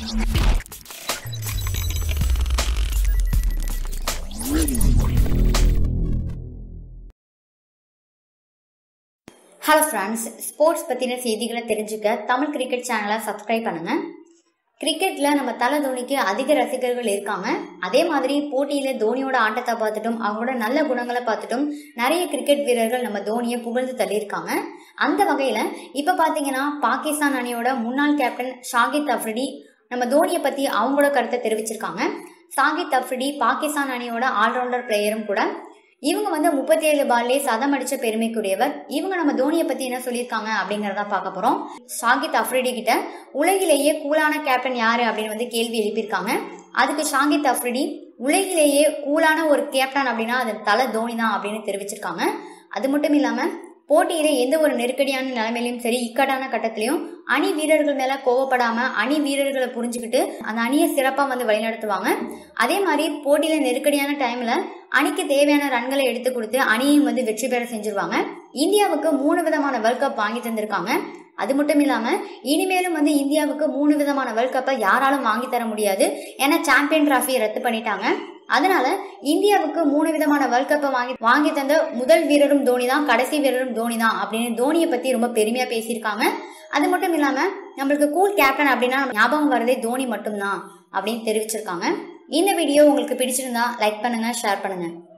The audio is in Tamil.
ஹலோ ஃப்ரெண்ட்ஸ் ஸ்போர்ட்ஸ் பற்றின செய்திகளை தெரிஞ்சுக்க தமிழ் கிரிக்கெட் சேனலை சப்ஸ்கிரைப் பண்ணுங்க கிரிக்கெட்டில் நம்ம தலை தோனிக்கு அதிக ரசிகர்கள் இருக்காங்க அதே மாதிரி போட்டியில் தோனியோட ஆட்டத்தை பார்த்துட்டும் அவங்களோட நல்ல குணங்களை பார்த்துட்டும் நிறைய கிரிக்கெட் வீரர்கள் நம்ம தோனியை புகழ்ந்து தள்ளியிருக்காங்க அந்த வகையில் இப்போ பார்த்தீங்கன்னா பாகிஸ்தான் அணியோட முன்னாள் கேப்டன் ஷாகித் அஃப்ரிடி நம்ம தோனியை பற்றி அவங்களோட கருத்தை தெரிவிச்சிருக்காங்க ஷாகித் அஃப்ரிடி பாகிஸ்தான் அணியோட ஆல்ரவுண்டர் பிளேயரும் கூட இவங்க வந்து முப்பத்தி ஏழு பால்லே சதம் அடிச்ச பெருமைக்குரியவர் இவங்க நம்ம தோனியை பத்தி என்ன சொல்லியிருக்காங்க அப்படிங்கறத பார்க்க போறோம் ஷாகித் அஃப்ரிடி கிட்ட உலகிலேயே கூலான கேப்டன் யாரு அப்படின்னு வந்து கேள்வி எழுப்பியிருக்காங்க அதுக்கு ஷாகித் அஃப்ரிடி உலகிலேயே கூலான ஒரு கேப்டன் அப்படின்னா அது தலை தோனி தான் அப்படின்னு தெரிவிச்சிருக்காங்க அது மட்டும் இல்லாம போட்டியில எந்த ஒரு நெருக்கடியான நிலைமையிலும் சரி இக்கட்டான கட்டத்திலையும் அணி வீரர்கள் மேல கோவப்படாம அணி வீரர்களை புரிஞ்சுக்கிட்டு அந்த அணியை சிறப்பா வந்து வழிநடத்துவாங்க அதே மாதிரி போட்டியில நெருக்கடியான டைம்ல அணிக்கு தேவையான ரன்களை எடுத்து கொடுத்து அணியையும் வந்து வெற்றி பெற செஞ்சிருவாங்க இந்தியாவுக்கு மூணு விதமான வேர்ல்ட் கப் வாங்கி தந்திருக்காங்க அது மட்டும் இல்லாம இனிமேலும் வந்து இந்தியாவுக்கு மூணு விதமான வேர்ல்ட் கப்பை யாராலும் வாங்கி தர முடியாது ஏன்னா சாம்பியன் டிராஃபியை ரத்து பண்ணிட்டாங்க அதனால இந்தியாவுக்கு மூணு விதமான வேர்ல்ட் கப்பை வாங்கி வாங்கி தந்த முதல் வீரரும் தோனி தான் கடைசி வீரரும் தோனி தான் அப்படின்னு தோனியை பத்தி ரொம்ப பெருமையா பேசியிருக்காங்க அது மட்டும் இல்லாம நம்மளுக்கு கூல் கேப்டன் அப்படின்னா ஞாபகம் வரதே தோனி மட்டும்தான் அப்படின்னு தெரிவிச்சிருக்காங்க இந்த வீடியோ உங்களுக்கு பிடிச்சிருந்தா லைக் பண்ணுங்க ஷேர் பண்ணுங்க